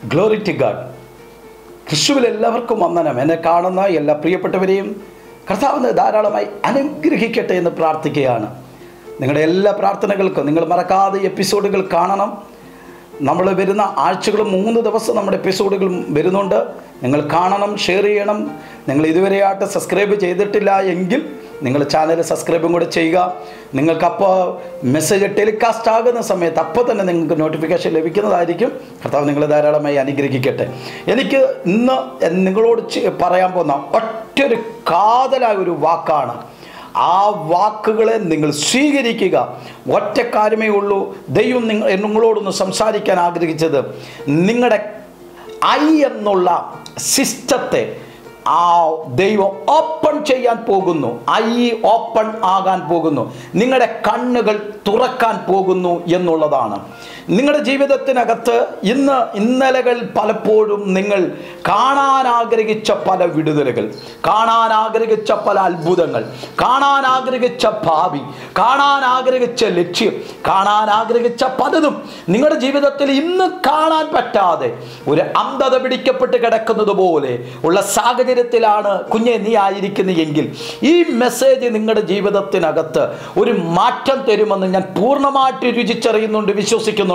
glory to God ക്രിസ്തുവിൽ എല്ലാവർക്കും വന്ദനം എന്നെ കാണുന്ന എല്ലാ പ്രിയപ്പെട്ടവരെയും കർത്താവിന് ധാരാളമായി അനുഗ്രഹിക്കട്ടെ എന്ന് പ്രാർത്ഥിക്കുകയാണ് നിങ്ങളുടെ എല്ലാ പ്രാർത്ഥനകൾക്കും നിങ്ങൾ മറക്കാതെ എപ്പിസോഡുകൾ കാണണം നമ്മൾ വരുന്ന ആഴ്ചകൾ മൂന്ന് ദിവസം നമ്മുടെ എപ്പിസോഡുകൾ വരുന്നുണ്ട് നിങ്ങൾ കാണണം ഷെയർ ചെയ്യണം നിങ്ങൾ ഇതുവരെയായിട്ട് സബ്സ്ക്രൈബ് ചെയ്തിട്ടില്ല എങ്കിൽ നിങ്ങൾ ചാനൽ സബ്സ്ക്രൈബും കൂടെ ചെയ്യുക നിങ്ങൾക്കപ്പോൾ മെസ്സേജ് ടെലികാസ്റ്റ് ആകുന്ന സമയത്ത് അപ്പോൾ തന്നെ നിങ്ങൾക്ക് നോട്ടിഫിക്കേഷൻ ലഭിക്കുന്നതായിരിക്കും കർത്താവ് നിങ്ങളെ ധാരാളമായി അനുഗ്രഹിക്കട്ടെ എനിക്ക് ഇന്ന് നിങ്ങളോട് ചെ- പറയാൻ പോകുന്ന ഒറ്റൊരു കാതലായ ഒരു വാക്കാണ് ആ വാക്കുകളെ നിങ്ങൾ സ്വീകരിക്കുക ഒറ്റ കാര്യമേ ഉള്ളൂ ദൈവം നിങ്ങൾ നിങ്ങളോടൊന്ന് സംസാരിക്കാൻ ആഗ്രഹിച്ചത് നിങ്ങളുടെ ഐ എന്നുള്ള സിസ്റ്റത്തെ ആ ദൈവം ഓപ്പൺ ചെയ്യാൻ പോകുന്നു ഐ ഓപ്പൺ ആകാൻ പോകുന്നു നിങ്ങളുടെ കണ്ണുകൾ തുറക്കാൻ പോകുന്നു എന്നുള്ളതാണ് നിങ്ങളുടെ ജീവിതത്തിനകത്ത് ഇന്ന് ഇന്നലകൾ പലപ്പോഴും നിങ്ങൾ കാണാൻ ആഗ്രഹിച്ച പല വിടുതലുകൾ കാണാൻ ആഗ്രഹിച്ച പല അത്ഭുതങ്ങൾ കാണാൻ ആഗ്രഹിച്ച ഭാവി കാണാൻ ആഗ്രഹിച്ച ലക്ഷ്യം കാണാൻ ആഗ്രഹിച്ച പലതും നിങ്ങളുടെ ജീവിതത്തിൽ ഇന്ന് കാണാൻ പറ്റാതെ ഒരു അന്ധത പിടിക്കപ്പെട്ട് കിടക്കുന്നത് പോലെ ഉള്ള സാഹചര്യത്തിലാണ് കുഞ്ഞെ നീ ആയിരിക്കുന്നത് എങ്കിൽ ഈ മെസ്സേജ് നിങ്ങളുടെ ജീവിതത്തിനകത്ത് ഒരു മാറ്റം തരുമെന്ന് ഞാൻ പൂർണ്ണമായിട്ട് രുചിച്ചറിയുന്നുണ്ട് വിശ്വസിക്കുന്നുണ്ട്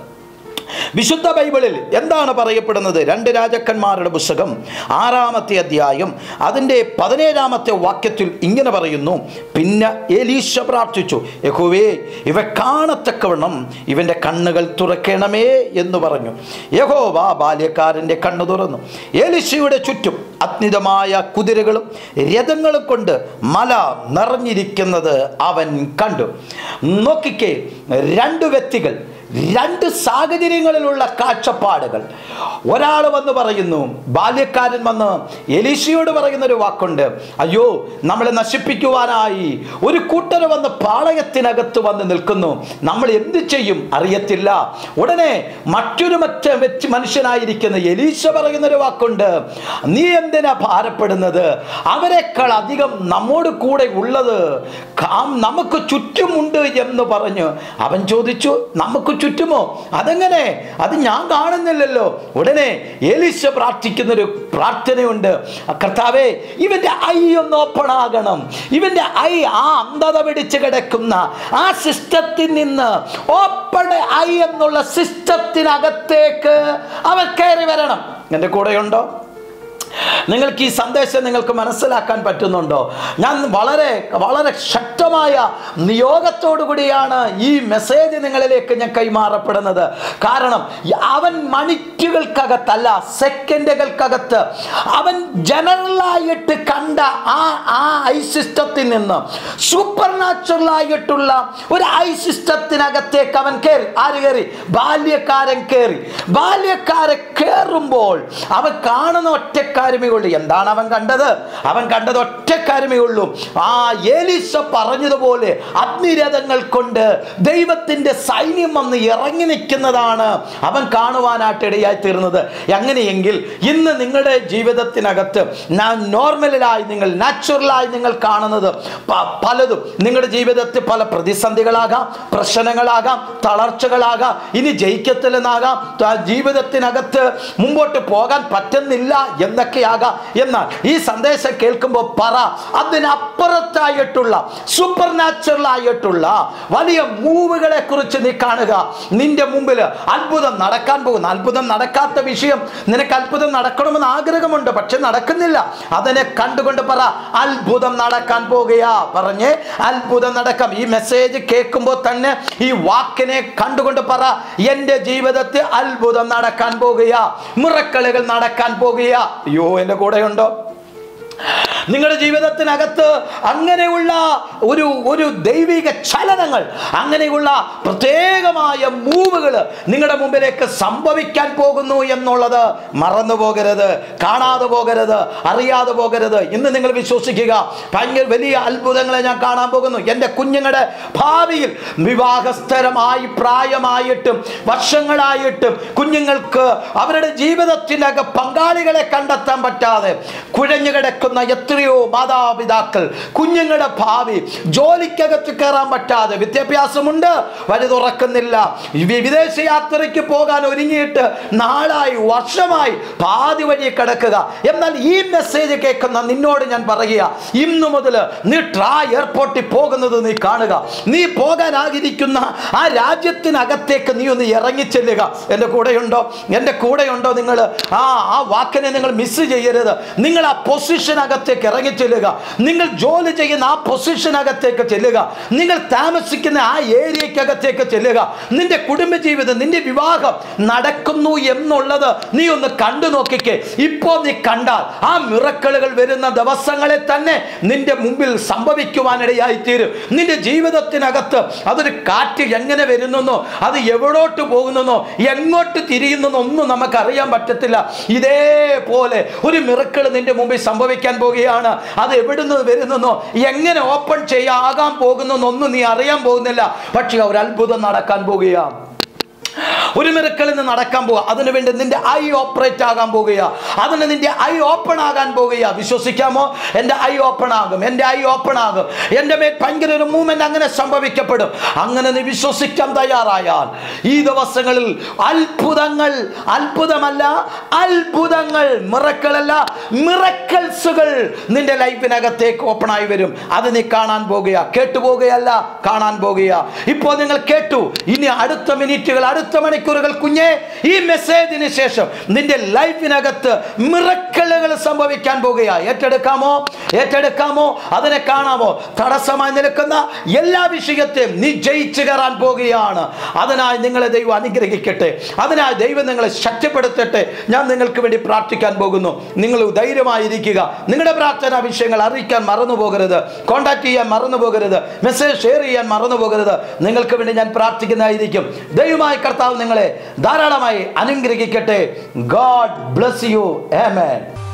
വിശുദ്ധ ബൈബിളിൽ എന്താണ് പറയപ്പെടുന്നത് രണ്ട് രാജാക്കന്മാരുടെ പുസ്തകം ആറാമത്തെ അധ്യായം അതിൻ്റെ പതിനേഴാമത്തെ വാക്യത്തിൽ ഇങ്ങനെ പറയുന്നു പിന്നെ എലീശ പ്രാർത്ഥിച്ചു യഹോവേ ഇവ കാണത്തക്കവണ്ണം ഇവൻ്റെ കണ്ണുകൾ തുറക്കണമേ എന്ന് പറഞ്ഞു യഹോവ ബാല്യക്കാരൻ്റെ കണ്ണു തുറന്നു എലീശയുടെ ചുറ്റും അഗ്നിതമായ കുതിരകളും രഥങ്ങളും കൊണ്ട് മല നിറഞ്ഞിരിക്കുന്നത് അവൻ കണ്ടു നോക്കിക്കേ രണ്ട് വ്യക്തികൾ രണ്ട് സാഹചര്യങ്ങളിലുള്ള കാഴ്ചപ്പാടുകൾ ഒരാൾ വന്ന് പറയുന്നു ബാല്യക്കാരൻ വന്ന് എലീശയോട് പറയുന്ന ഒരു വാക്കുണ്ട് അയ്യോ നമ്മളെ നശിപ്പിക്കുവാനായി ഒരു കൂട്ടർ വന്ന് പാളയത്തിനകത്ത് വന്ന് നിൽക്കുന്നു നമ്മൾ എന്ത് ചെയ്യും അറിയത്തില്ല ഉടനെ മറ്റൊരു മറ്റ വെച്ച് മനുഷ്യനായിരിക്കുന്ന എലീശ പറയുന്ന ഒരു വാക്കുണ്ട് നീ എന്തിനാ ഭാരപ്പെടുന്നത് അവരെക്കാൾ അധികം നമ്മോട് കൂടെ ഉള്ളത് കാം നമുക്ക് ചുറ്റുമുണ്ട് എന്ന് പറഞ്ഞു അവൻ ചോദിച്ചു നമുക്ക് ചുറ്റുമോ അതെങ്ങനെ അത് ഞാൻ കാണുന്നില്ലല്ലോ ഉടനെ എലിശ പ്രാർത്ഥിക്കുന്ന ഒരു പ്രാർത്ഥനയുണ്ട് കർത്താവേ ഇവന്റെ ഐ ഒന്ന് ഓപ്പൺ ആകണം ഇവന്റെ ഐ ആ അന്ധത പിടിച്ച് കിടക്കുന്ന ആ സിസ്റ്റത്തിൽ നിന്ന് ഓപ്പൺ ഐ എന്നുള്ള സിസ്റ്റത്തിനകത്തേക്ക് അവൻ കയറി വരണം എൻ്റെ കൂടെയുണ്ടോ നിങ്ങൾക്ക് ഈ സന്ദേശം നിങ്ങൾക്ക് മനസ്സിലാക്കാൻ പറ്റുന്നുണ്ടോ ഞാൻ വളരെ വളരെ ശക്തമായ നിയോഗത്തോടു കൂടിയാണ് ഈ മെസ്സേജ് നിങ്ങളിലേക്ക് ഞാൻ കൈമാറപ്പെടുന്നത് കാരണം അവൻ മണിറ്റുകൾക്കകത്തല്ല സെക്കൻഡുകൾക്കകത്ത് അവൻ ജനറലായിട്ട് കണ്ട ആ ആ ഐ സിസ്റ്റത്തിൽ നിന്ന് സൂപ്പർ നാച്ചുറൽ ആയിട്ടുള്ള ഒരു ഐ സിസ്റ്റത്തിനകത്തേക്ക് അവൻ കയറി ആര് കയറി ബാല്യക്കാരൻ കയറി ബാല്യക്കാരൻ കയറുമ്പോൾ അവൻ കാണുന്ന ഒറ്റക്കാരുമേ ഉള്ളൂ എന്താണ് അവൻ കണ്ടത് അവൻ കണ്ടത് ഒറ്റക്കാരുമേ ഉള്ളൂ ആ ഏലീസ പറഞ്ഞതുപോലെ അഗ്നിരഥങ്ങൾ കൊണ്ട് ദൈവത്തിന്റെ സൈന്യം വന്ന് ഇറങ്ങി നിൽക്കുന്നതാണ് അവൻ കാണുവാനായിട്ട് ഇടയായി തീർന്നത് അങ്ങനെയെങ്കിൽ ഇന്ന് നിങ്ങളുടെ ജീവിതത്തിനകത്ത് ഞാൻ നോർമലായി നിങ്ങൾ നാച്ചുറലായി നിങ്ങൾ കാണുന്നത് പ- പലതും നിങ്ങളുടെ ജീവിതത്തിൽ പല പ്രതിസന്ധികളാകാം പ്രശ്നങ്ങളാകാം തളർച്ചകളാകാം ഇനി ജയിക്കത്തില്ലെന്നാകാം ത- ജീവിതത്തിനകത്ത് മുമ്പോട്ട് പോകാൻ പറ്റുന്നില്ല എന്നൊക്കെയാകാം എന്നാൽ ഈ സന്ദേശം കേൾക്കുമ്പോൾ പറ അതിനപ്പുറത്തായിട്ടുള്ള സൂപ്പർ നാച്ചുറൽ ആയിട്ടുള്ള വലിയ മൂവുകളെ കുറിച്ച് നീ കാണുക നിന്റെ മുമ്പിൽ അത്ഭുതം നടക്കാൻ പോകുന്നു അത്ഭുതം നടക്കാത്ത വിഷയം നിനക്ക് അത്ഭുതം നടക്കണമെന്ന് ആഗ്രഹമുണ്ട് പക്ഷെ നടക്കുന്നില്ല അതിനെ കണ്ടുകൊണ്ട് പറ അത്ഭുതം നടക്കാൻ പോകുകയാ പറഞ്ഞ് അത്ഭുതം നടക്കാം ഈ മെസ്സേജ് കേൾക്കുമ്പോൾ തന്നെ ഈ വാക്കിനെ കണ്ടുകൊണ്ട് പറ എൻ്റെ ജീവിതത്തിൽ അത്ഭുതം നടക്കാൻ പോകുകയാ മുറക്കളുകൾ നടക്കാൻ പോകുകയാ അയ്യോ എൻ്റെ കൂടെയുണ്ടോ നിങ്ങളുടെ ജീവിതത്തിനകത്ത് അങ്ങനെയുള്ള ഒരു ഒരു ദൈവിക ചലനങ്ങൾ അങ്ങനെയുള്ള പ്രത്യേകമായ മൂവുകൾ നിങ്ങളുടെ മുമ്പിലേക്ക് സംഭവിക്കാൻ പോകുന്നു എന്നുള്ളത് മറന്നു പോകരുത് കാണാതെ പോകരുത് അറിയാതെ പോകരുത് ഇന്ന് നിങ്ങൾ വിശ്വസിക്കുക ഭയങ്കര വലിയ അത്ഭുതങ്ങളെ ഞാൻ കാണാൻ പോകുന്നു എൻ്റെ കുഞ്ഞുങ്ങളുടെ ഭാവിയിൽ വിവാഹസ്ഥരമായി പ്രായമായിട്ടും വർഷങ്ങളായിട്ടും കുഞ്ഞുങ്ങൾക്ക് അവരുടെ ജീവിതത്തിനക പങ്കാളികളെ കണ്ടെത്താൻ പറ്റാതെ കുഴഞ്ഞു കിടക്കുന്ന എത്രയോ എത്രയോ മാതാപിതാക്കൾ കുഞ്ഞുങ്ങളുടെ ഭാവി ജോലിക്കകത്ത് കയറാൻ പറ്റാതെ വിദ്യാഭ്യാസമുണ്ട് വഴി തുറക്കുന്നില്ല വി- വിദേശ യാത്രയ്ക്ക് പോകാൻ ഒരുങ്ങിയിട്ട് നാളായി വർഷമായി പാതി വഴി കിടക്കുക എന്നാൽ ഈ മെസ്സേജ് കേൾക്കുന്ന നിന്നോട് ഞാൻ പറയുക ഇന്നു മുതൽ നീ ട്രാ എയർപോർട്ടിൽ പോകുന്നത് നീ കാണുക നീ പോകാൻ ആഗ്രഹിക്കുന്ന ആ രാജ്യത്തിനകത്തേക്ക് നീ ഒന്ന് ഇറങ്ങിച്ചെല്ലുക എൻ്റെ കൂടെയുണ്ടോ എൻ്റെ കൂടെയുണ്ടോ നിങ്ങൾ ആ ആ വാക്കിനെ നിങ്ങൾ മിസ് ചെയ്യരുത് നിങ്ങൾ ആ പൊസിഷനകത്തേക്ക് ഇറങ്ങിച്ചെല്ലുക നിങ്ങൾ ജോലി ചെയ്യുന്ന ആ പൊസിഷനകത്തേക്ക് ചെല്ലുക നിങ്ങൾ താമസിക്കുന്ന ആ ഏരിയക്കകത്തേക്ക് ചെല്ലുക നിന്റെ കുടുംബജീവിതം നിന്റെ വിവാഹം നടക്കുന്നു എന്നുള്ളത് നീ ഒന്ന് കണ്ടു നോക്കിക്കേ ഇപ്പോൾ നീ കണ്ടാൽ ആ മിറക്കളുകൾ വരുന്ന ദിവസങ്ങളെ തന്നെ നിന്റെ മുമ്പിൽ സംഭവിക്കുവാനിടയായി തീരും നിന്റെ ജീവിതത്തിനകത്ത് അതൊരു കാറ്റ് എങ്ങനെ വരുന്നെന്നോ അത് എവിടോട്ട് പോകുന്നെന്നോ എങ്ങോട്ട് തിരിയുന്നെന്നോ ഒന്നും നമുക്ക് അറിയാൻ പറ്റത്തില്ല ഇതേപോലെ ഒരു മിറക്കൾ നിന്റെ മുമ്പിൽ സംഭവിക്കാൻ പോവുകയാണ് അത് എവിടുന്ന് വരുന്നെന്നോ എങ്ങനെ ഓപ്പൺ ചെയ്യാകാൻ പോകുന്നെന്നൊന്നും നീ അറിയാൻ പോകുന്നില്ല പക്ഷെ ഒരു അത്ഭുതം നടക്കാൻ പോവുകയാണ് ഒരു മിറക്കളിൽ നിന്ന് നടക്കാൻ പോവുക അതിനു വേണ്ടി നിന്റെ ഐ ഓപ്പറേറ്റ് ആകാൻ പോകുക അതിന് നിന്റെ ഐ ഓപ്പൺ ആകാൻ പോകുക വിശ്വസിക്കാമോ എൻ്റെ ഐ ഓപ്പൺ ആകും എൻ്റെ ഐ ഓപ്പൺ ആകും എൻ്റെ മേൽ ഭയങ്കര ഒരു മൂവ്മെന്റ് അങ്ങനെ സംഭവിക്കപ്പെടും അങ്ങനെ നീ വിശ്വസിക്കാൻ തയ്യാറായാൽ ഈ ദിവസങ്ങളിൽ അത്ഭുതങ്ങൾ അത്ഭുതമല്ല അത്ഭുതങ്ങൾ മിറക്കളല്ല മിറക്കൽസുകൾ നിന്റെ ലൈഫിനകത്തേക്ക് ഓപ്പൺ ആയി വരും അത് നീ കാണാൻ പോകുക കേട്ടു പോകുകയല്ല കാണാൻ പോകുക ഇപ്പോൾ നിങ്ങൾ കേട്ടു ഇനി അടുത്ത മിനിറ്റുകൾ അടുത്ത മണിക്കൂറുകൾ കുഞ്ഞെ ഈ മെസ്സേജിന് ശേഷം നിന്റെ ലൈഫിനകത്ത് മിറക്കലുകൾ സംഭവിക്കാൻ പോകുക ഏറ്റെടുക്കാമോ ഏറ്റെടുക്കാമോ അതിനെ കാണാമോ തടസ്സമായി നിൽക്കുന്ന എല്ലാ വിഷയത്തെയും നീ ജയിച്ചു കയറാൻ പോകുകയാണ് അതിനായി നിങ്ങളെ ദൈവം അനുഗ്രഹിക്കട്ടെ അതിനായി ദൈവം നിങ്ങളെ ശക്തിപ്പെടുത്തട്ടെ ഞാൻ നിങ്ങൾക്ക് വേണ്ടി പ്രാർത്ഥിക്കാൻ പോകുന്നു നിങ്ങൾ ധൈര്യമായിരിക്കുക നിങ്ങളുടെ പ്രാർത്ഥനാ വിഷയങ്ങൾ അറിയിക്കാൻ മറന്നു പോകരുത് കോൺടാക്ട് ചെയ്യാൻ മറന്നു പോകരുത് മെസ്സേജ് ഷെയർ ചെയ്യാൻ മറന്നു പോകരുത് നിങ്ങൾക്ക് വേണ്ടി ഞാൻ പ്രാർത്ഥിക്കുന്നതായിരിക്കും ദൈവമായി കർത്താവ് നിങ്ങളെ ധാരാളമായി അനുഗ്രഹിക്കട്ടെ ഗോഡ് ബ്ലസ് യു ആമേൻ